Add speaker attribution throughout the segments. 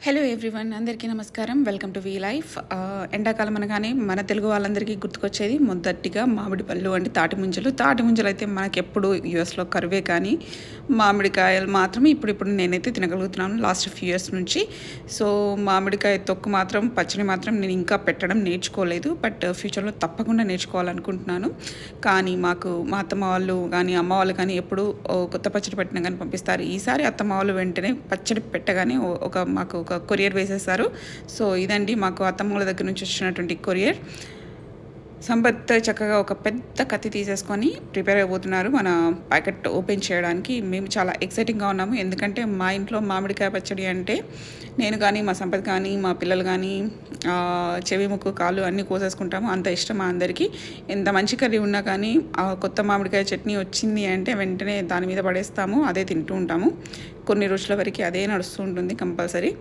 Speaker 1: hello everyone అందరికీ నమస్కారం welcome to We life ఆ, ఎండాకాలం అనగానే మన తెలుగు వాళ్ళందరికీ గుర్తుకొచ్చేది మొదటిగా మామిడి పళ్ళు అంటే తాటి ముంజలు తాటి ముంజలు అయితే మనకి ఎప్పుడు యూఎస్లో కరువే కానీ మామిడికాయలు మాత్రం ఇప్పుడు ఇప్పుడు నేనైతే తినగలుగుతున్నాను లాస్ట్ ఫ్యూ ఇయర్స్ నుంచి సో మామిడికాయ తొక్కు మాత్రం పచ్చడి మాత్రం నేను ఇంకా పెట్టడం నేర్చుకోలేదు బట్ ఫ్యూచర్లో తప్పకుండా నేర్చుకోవాలనుకుంటున్నాను కానీ మాకు మా అత్తమ్మ వాళ్ళు కానీ అమ్మ వాళ్ళు కానీ ఎప్పుడు ఓ కొత్త పచ్చడి పెట్టినా కానీ పంపిస్తారు ఈసారి అత్తమ్మ వాళ్ళు వెంటనే పచ్చడి పెట్టగానే ఓ- ఒక మాకు ఒక కొరియర్ వేసేస్తారు సో ఇదండి మాకు అత్తమ్మ వాళ్ళ దగ్గర నుంచి వచ్చినటువంటి కొరియర్ సంపత్ చక్కగా ఒక పెద్ద కత్తి తీసేసుకొని ప్రిపేర్ అయిపోతున్నారు మన ప్యాకెట్ ఓపెన్ చేయడానికి మేము చాలా ఎక్సైటింగ్గా ఉన్నాము ఎందుకంటే మా ఇంట్లో మామిడికాయ పచ్చడి అంటే నేను కానీ మా సంపత్ కానీ మా పిల్లలు కానీ ఆ, చెవి ముక్కు కాళ్ళు అన్నీ కోసేసుకుంటాము అంత ఇష్టం మా అందరికీ ఎంత మంచి కర్రీ ఉన్నా కానీ ఆ కొత్త మామిడికాయ చట్నీ వచ్చింది అంటే వెంటనే దాని మీద పడేస్తాము అదే తింటూ ఉంటాము కొన్ని రోజుల వరకు అదే నడుస్తూ ఉంటుంది కంపల్సరీ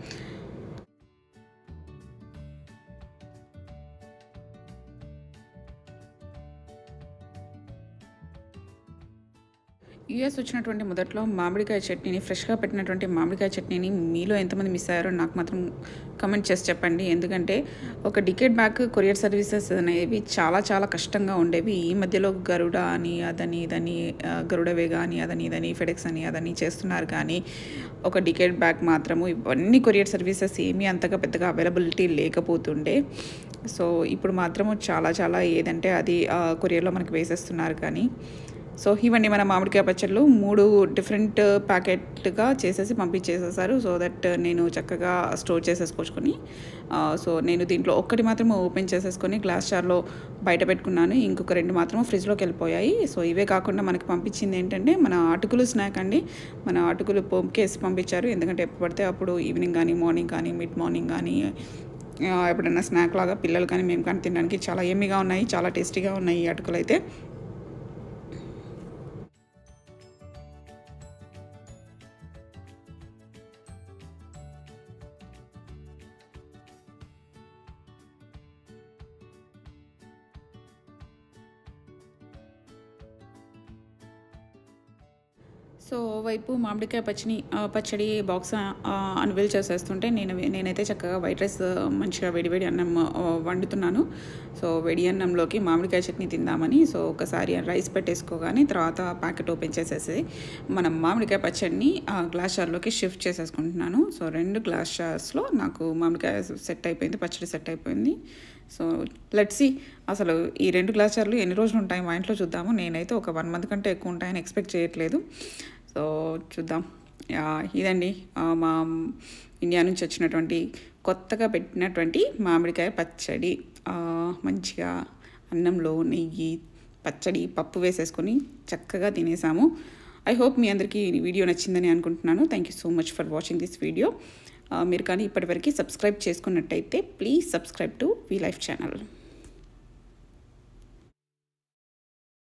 Speaker 1: యూఎస్ వచ్చినటువంటి మొదట్లో మామిడికాయ చట్నీని ఫ్రెష్గా పెట్టినటువంటి మామిడికాయ చట్నీని మీలో ఎంతమంది మిస్ అయ్యారో నాకు మాత్రం కమెంట్ చేసి చెప్పండి ఎందుకంటే ఒక డికెట్ బ్యాక్ కొరియర్ సర్వీసెస్ అనేవి చాలా చాలా కష్టంగా ఉండేవి ఈ మధ్యలో గరుడ అని అదని ఇదని ఆ, గరుడ వేగ అని అదని ఇదని ఫెడెక్స్ అని అదని చేస్తున్నారు కానీ ఒక డికెట్ బ్యాక్ మాత్రము ఇవన్నీ కొరియర్ సర్వీసెస్ ఏమీ అంతగా పెద్దగా అవైలబిలిటీ లేకపోతుండే సో ఇప్పుడు మాత్రము చాలా చాలా ఏదంటే అది ఆ, కొరియర్లో మనకి వేసేస్తున్నారు కానీ సో ఇవన్నీ మన మామిడికాయ పచ్చళ్ళు మూడు డిఫరెంట్ ప్యాకెట్గా చేసేసి పంపించేసేసారు సో దట్ నేను చక్కగా స్టోర్ చేసేసుకొచ్చుకొని ఆ, సో నేను దీంట్లో ఒక్కటి మాత్రం ఓపెన్ చేసేసుకొని గ్లాస్ జార్లో బయట పెట్టుకున్నాను ఇంకొక రెండు మాత్రం ఫ్రిడ్జ్లోకి వెళ్ళిపోయాయి సో ఇవే కాకుండా మనకి పంపించింది ఏంటంటే మన అటుకులు స్నాక్ అండి మన అటుకులు పోంకేసి పంపించారు ఎందుకంటే ఎప్పుడు పడితే అప్పుడు ఈవినింగ్ కానీ మార్నింగ్ కానీ మిడ్ మార్నింగ్ కానీ ఆ, ఎప్పుడైనా స్నాక్ లాగా పిల్లలు కానీ మేము కానీ తినడానికి చాలా ఎమ్మిగా ఉన్నాయి చాలా టేస్టీగా ఉన్నాయి ఈ అటుకులు అయితే సో ఓవైపు మామిడికాయ పచ్చని ఆ, పచ్చడి బాక్స్ అన్వీల్ చేసేస్తుంటే నేను నేనైతే చక్కగా వైట్ రైస్ మంచిగా వేడివేడి అన్నం ఆ, వండుతున్నాను సో వేడి అన్నంలోకి మామిడికాయ చట్నీ తిందామని సో ఒకసారి రైస్ పెట్టేసుకోగానే తర్వాత ప్యాకెట్ ఓపెన్ చేసేసి మనం మామిడికాయ పచ్చడిని ఆ, గ్లాస్ జార్లోకి షిఫ్ట్ చేసేసుకుంటున్నాను సో రెండు గ్లాస్ జార్స్లో నాకు మామిడికాయ సెట్ అయిపోయింది పచ్చడి సెట్ అయిపోయింది సో లెట్సి అసలు ఈ రెండు గ్లాస్ జార్లు ఎన్ని రోజులు ఉంటాయి మా ఇంట్లో చూద్దాము నేనైతే ఒక వన్ మంత్ కంటే ఎక్కువ ఉంటాయని ఎక్స్పెక్ట్ చేయట్లేదు సో చూద్దాం యా, ఇదండి ఆ, మా ఇండియా నుంచి వచ్చినటువంటి కొత్తగా పెట్టినటువంటి మామిడికాయ పచ్చడి ఆ, మంచిగా అన్నంలో నెయ్యి పచ్చడి పప్పు వేసేసుకొని చక్కగా తినేసాము ఐ హోప్ మీ అందరికీ ఈ వీడియో నచ్చిందని అనుకుంటున్నాను thank you so much for watching this video మీరు కానీ ఇప్పటివరకు సబ్స్క్రైబ్ చేసుకున్నట్టయితే please subscribe to We Life channel